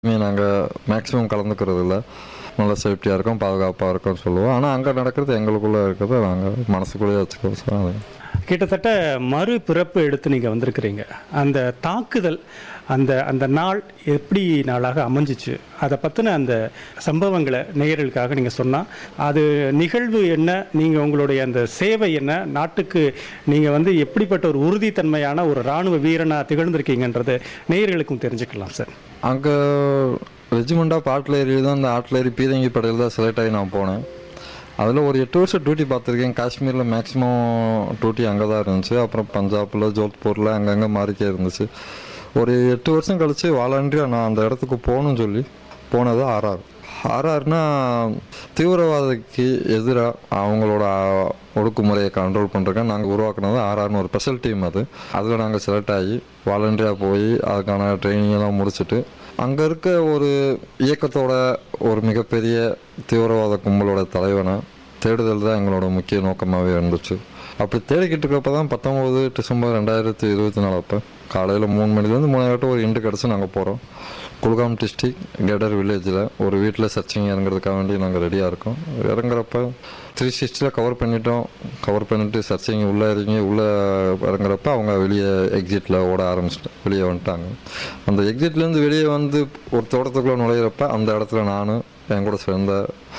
நாங்கள் மேக்ஸிமம் கலந்துக்கிறது இல்லை நல்ல சேஃப்டியாக இருக்கும் பாதுகாப்பாக இருக்கும்னு சொல்லுவோம் ஆனால் அங்கே நடக்கிறது எங்களுக்குள்ளே இருக்கிறத நாங்கள் மனசுக்குள்ளேயே வச்சுக்குவோம் சார் அது கிட்டத்தட்ட மறு பிறப்பு எடுத்து நீங்கள் வந்திருக்கிறீங்க அந்த தாக்குதல் அந்த அந்த நாள் எப்படி நாளாக அமைஞ்சிச்சு அதை பற்றின அந்த சம்பவங்களை நேயர்களுக்காக நீங்கள் சொன்னால் அது நிகழ்வு என்ன நீங்கள் உங்களுடைய அந்த சேவை என்ன நாட்டுக்கு நீங்கள் வந்து எப்படிப்பட்ட ஒரு உறுதித்தன்மையான ஒரு இராணுவ வீரனாக திகழ்ந்திருக்கீங்கன்றது நேயர்களுக்கும் தெரிஞ்சுக்கலாம் சார் அங்கே ரெஜிமெண்ட்டாக ஆட்லேரி தான் அந்த ஆட்லேரி பீரங்கி படையில் தான் செலக்ட் ஆகி நான் போனேன் அதில் ஒரு எட்டு வருஷம் டியூட்டி பார்த்துருக்கேன் காஷ்மீரில் மேக்ஸிமம் டியூட்டி அங்கே தான் இருந்துச்சு அப்புறம் பஞ்சாபில் ஜோத்பூரில் அங்கங்கே மாறிக்கே இருந்துச்சு ஒரு எட்டு வருஷம் கழித்து வாலண்டியாக நான் அந்த இடத்துக்கு போகணும்னு சொல்லி போனது ஆர்ஆர் ஆர்ஆர்னா தீவிரவாதிக்கு எதிராக அவங்களோட ஒடுக்குமுறையை கண்ட்ரோல் பண்ணுறதுக்கு நாங்கள் உருவாக்குனது ஆர்ஆர்னு ஒரு ஸ்பெஷல் டீம் அது அதில் நாங்கள் செலக்ட் ஆகி வாலண்டியாக போய் அதுக்கான ட்ரைனிங் எல்லாம் முடிச்சுட்டு அங்கே இருக்க ஒரு இயக்கத்தோட ஒரு மிகப்பெரிய தீவிரவாத கும்பலோட தலைவனை தேடுதல் தான் எங்களோட முக்கிய நோக்கமாகவே இருந்துச்சு அப்படி தேடிக்கிட்டு இருக்கப்ப தான் பத்தொம்போது டிசம்பர் ரெண்டாயிரத்தி இருபத்தி நாலு அப்போ காலையில் மூணு மணிலேருந்து மூணாயிரட்டு ஒரு இண்டு கிடச்சி நாங்கள் போகிறோம் குல்காம் டிஸ்ட்ரிக் கெடர் வில்லேஜில் ஒரு வீட்டில் சர்ச்சிங் இறங்குறதுக்காக வேண்டி நாங்கள் ரெடியாக இருக்கோம் இறங்குறப்ப த்ரீ சிக்ஸ்டியில் கவர் பண்ணிட்டோம் கவர் பண்ணிட்டு சர்ச்சிங் உள்ளே இறங்கி உள்ளே இறங்குறப்ப அவங்க வெளியே எக்ஸிட்டில் ஓட ஆரம்பிச்சிட்டு வெளியே வந்துட்டாங்க அந்த எக்ஸிட்லேருந்து வெளியே வந்து ஒரு தோட்டத்துக்குள்ளே நுழையிறப்ப அந்த இடத்துல நான் என் கூட சேர்ந்த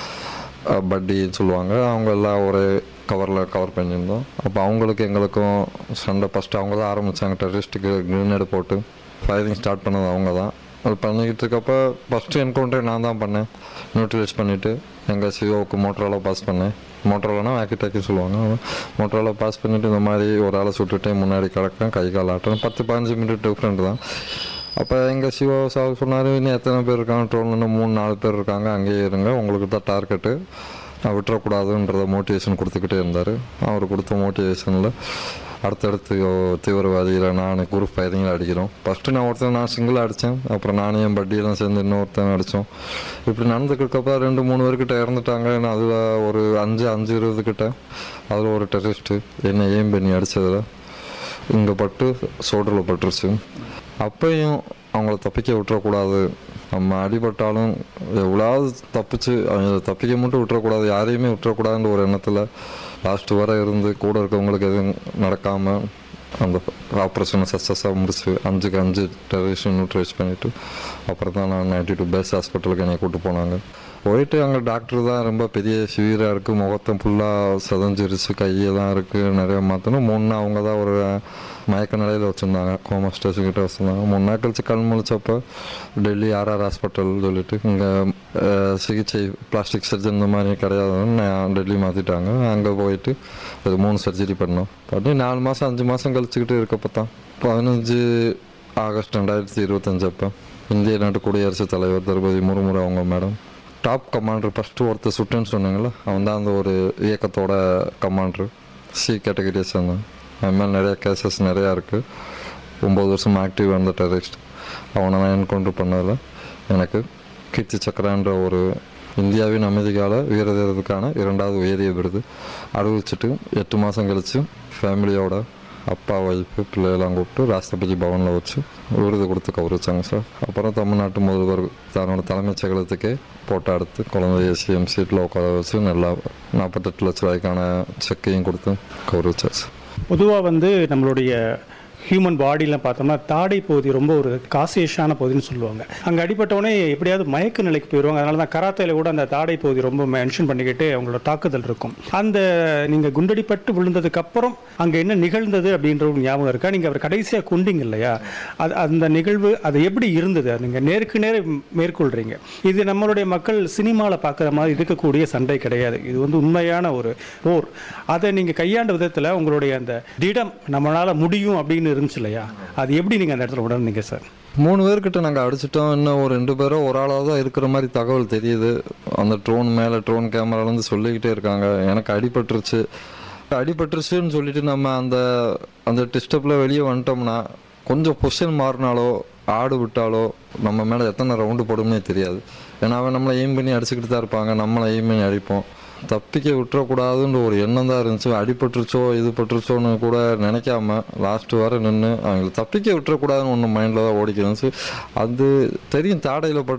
பட்டின்னு சொல்லுவாங்க அவங்க எல்லாம் ஒரு கவரில் கவர் பண்ணியிருந்தோம் அப்போ அவங்களுக்கு எங்களுக்கும் சண்டை ஃபஸ்ட்டு அவங்க தான் ஆரம்பித்தாங்க டெரரிஸ்ட்டுக்கு கிரனேடு போட்டு ஃபயரிங் ஸ்டார்ட் பண்ணது அவங்க தான் அது பண்ணிக்கிட்டு இருக்கப்போ ஃபஸ்ட்டு என்கவுண்டரே நான் தான் பண்ணேன் நியூட்ரலைஸ் பண்ணிவிட்டு எங்கள் சிஓவுக்கு மோட்டரால் பாஸ் பண்ணேன் மோட்டராலனா வேக்கி டேக்கி சொல்லுவாங்க மோட்டரால் பாஸ் பண்ணிவிட்டு இந்த மாதிரி ஒரு ஆளை சுட்டுட்டே முன்னாடி கிடக்கேன் கை கால் ஆட்டுறேன் பத்து பதினஞ்சு மினிட் டிஃப்ரெண்ட் தான் அப்போ எங்கள் சிவா சார் சொன்னார் இன்னும் எத்தனை பேர் இருக்காங்க ட்ரோனில் இன்னும் மூணு நாலு பேர் இருக்காங்க அங்கேயே இருங்க உங்களுக்கு தான் டார்கெட்டு நான் விட்டுறக்கூடாதுன்றத மோட்டிவேஷன் கொடுத்துக்கிட்டே இருந்தார் அவர் கொடுத்த மோட்டிவேஷனில் அடுத்தடுத்து ஓ, தீவிரவாதியில் நான் குரூப் ஃபயரிங்கில் அடிக்கிறோம் ஃபஸ்ட்டு நான் ஒருத்தன் நான் சிங்கிளாக அடித்தேன் அப்புறம் நானும் என் பட்டியெல்லாம் சேர்ந்து இன்னொருத்தன் அடித்தோம் இப்படி நடந்துக்கிறப்ப ரெண்டு மூணு பேர்கிட்ட இறந்துட்டாங்க நான் அதில் ஒரு அஞ்சு அஞ்சு இருபது கிட்ட அதில் ஒரு டெரரிஸ்ட்டு என்னை ஏம் பண்ணி அடித்ததில் இங்கே பட்டு சோடரில் பட்டுருச்சு அப்பையும் அவங்கள தப்பிக்க விட்டுறக்கூடாது நம்ம அடிபட்டாலும் எவ்வளோவது தப்பிச்சு அவங்க தப்பிக்க மட்டும் விட்டுறக்கூடாது யாரையுமே விட்டுறக்கூடாதுன்ற ஒரு எண்ணத்தில் லாஸ்ட் வரை இருந்து கூட இருக்கவங்களுக்கு எதுவும் நடக்காமல் அந்த ஆப்ரேஷனை சக்ஸஸாக முடிச்சு அஞ்சுக்கு அஞ்சு டெரரிஸ்ட் நியூட்ரைஸ் பண்ணிவிட்டு அப்புறம் தான் நான் நைன்டி டூ பேஸ் ஹாஸ்பிட்டலுக்கு என்னை கூப்பிட்டு போனாங்க போயிட்டு அங்கே டாக்டர் தான் ரொம்ப பெரிய சிவியராக இருக்குது முகத்தை ஃபுல்லாக செதஞ்சிருச்சு கையெல்லாம் இருக்குது நிறைய மாற்றணும் மூணு நாள் அவங்க தான் ஒரு மயக்க நிலையில் வச்சுருந்தாங்க கோமா ஸ்டேஷன் கிட்ட வச்சுருந்தாங்க மூணு நாள் கழிச்சு கண் முழிச்சப்போ டெல்லி ஆர்ஆர் ஹாஸ்பிட்டல் சொல்லிட்டு இங்கே சிகிச்சை பிளாஸ்டிக் சர்ஜன் இந்த மாதிரி கிடையாதுன்னு நான் டெல்லி மாற்றிட்டாங்க அங்கே போயிட்டு அது மூணு சர்ஜரி பண்ணோம் பண்ணி நாலு மாதம் அஞ்சு மாதம் கழிச்சுக்கிட்டு இருக்கப்போ தான் பதினஞ்சு ஆகஸ்ட் ரெண்டாயிரத்தி இருபத்தஞ்சு அப்போ இந்திய நாட்டு குடியரசுத் தலைவர் திரௌபதி முர்மு அவங்க மேடம் டாப் கமாண்டர் ஃபஸ்ட்டு ஒருத்தர் சுட்டுன்னு சொன்னாங்களே அவன் தான் அந்த ஒரு இயக்கத்தோட கமாண்டர் சி கேட்டகரியை சேர்ந்தான் அது மாதிரி நிறைய கேசஸ் நிறையா இருக்குது ஒம்பது வருஷம் ஆக்டிவ் அந்த டெரரிஸ்ட் அவனை நான் என்கவுண்டர் பண்ணதில் எனக்கு கீர்த்தி சக்கரான்ற ஒரு இந்தியாவின் அமைதிக்கால வீரதீரத்துக்கான இரண்டாவது உயரிய விருது அறிவிச்சிட்டு எட்டு மாதம் கழித்து ஃபேமிலியோட அப்பா ஒய்ஃபு பிள்ளையெல்லாம் கூப்பிட்டு ராஷ்டிரபதி பவனில் வச்சு விருது கொடுத்து கௌரவிச்சாங்க சார் அப்புறம் தமிழ்நாட்டு முதல்வர் தன்னோட தலைமைச் செயலகத்துக்கே போட்டோ எடுத்து குழந்தைய சிஎம் சீட்டில் உட்கார வச்சு நல்லா நாற்பத்தெட்டு லட்ச ரூபாய்க்கான செக்கையும் கொடுத்து கௌரவிச்சார் சார் பொதுவாக வந்து நம்மளுடைய ஹியூமன் பாடிலாம் பார்த்தோம்னா தாடை பகுதி ரொம்ப ஒரு காசியஸான பகுதின்னு சொல்லுவாங்க அங்கே அடிபட்டவொடனே எப்படியாவது மயக்க நிலைக்கு போயிடுவாங்க அதனால தான் கராத்தையில் கூட அந்த தாடை பகுதி ரொம்ப மென்ஷன் பண்ணிக்கிட்டு அவங்களோட தாக்குதல் இருக்கும் அந்த நீங்கள் குண்டடிப்பட்டு விழுந்ததுக்கு அப்புறம் அங்கே என்ன நிகழ்ந்தது அப்படின்ற ஒரு ஞாபகம் இருக்கா நீங்கள் அவர் கடைசியாக கொண்டீங்க இல்லையா அது அந்த நிகழ்வு அது எப்படி இருந்தது நீங்கள் நேருக்கு நேர் மேற்கொள்கிறீங்க இது நம்மளுடைய மக்கள் சினிமாவில் பார்க்குற மாதிரி இருக்கக்கூடிய சண்டை கிடையாது இது வந்து உண்மையான ஒரு போர் அதை நீங்கள் கையாண்ட விதத்தில் உங்களுடைய அந்த திடம் நம்மளால் முடியும் அப்படின்னு இருந்துச்சு இல்லையா அது எப்படி நீங்கள் அந்த இடத்துல உணர்ந்தீங்க சார் மூணு பேர்கிட்ட நாங்கள் அடிச்சிட்டோம் இன்னும் ஒரு ரெண்டு பேரோ ஒரு ஆளாக தான் இருக்கிற மாதிரி தகவல் தெரியுது அந்த ட்ரோன் மேலே ட்ரோன் கேமராலேருந்து சொல்லிக்கிட்டே இருக்காங்க எனக்கு அடிபட்டுருச்சு அடிபட்டுருச்சுன்னு சொல்லிட்டு நம்ம அந்த அந்த டிஸ்டர்பில் வெளியே வந்துட்டோம்னா கொஞ்சம் பொசிஷன் மாறினாலோ ஆடு விட்டாலோ நம்ம மேலே எத்தனை ரவுண்டு போடும்னே தெரியாது ஏன்னா அவன் நம்மளை எய்ம் பண்ணி அடிச்சுக்கிட்டு தான் இருப்பாங்க நம்மளை எய்ம் பண்ணி அடிப்போம் தப்பிக்க விட்டுறக்கூடாதுன்ற ஒரு எண்ணம் தான் இருந்துச்சு அடிபட்டுருச்சோ இது பட்டுருச்சோன்னு கூட நினைக்காம லாஸ்ட் வர நின்று அவங்களை தப்பிக்க விட்டுறக்கூடாதுன்னு ஒன்று மைண்டில் தான் ஓடிக்க இருந்துச்சு அது தெரியும் தாடையில் பட்டு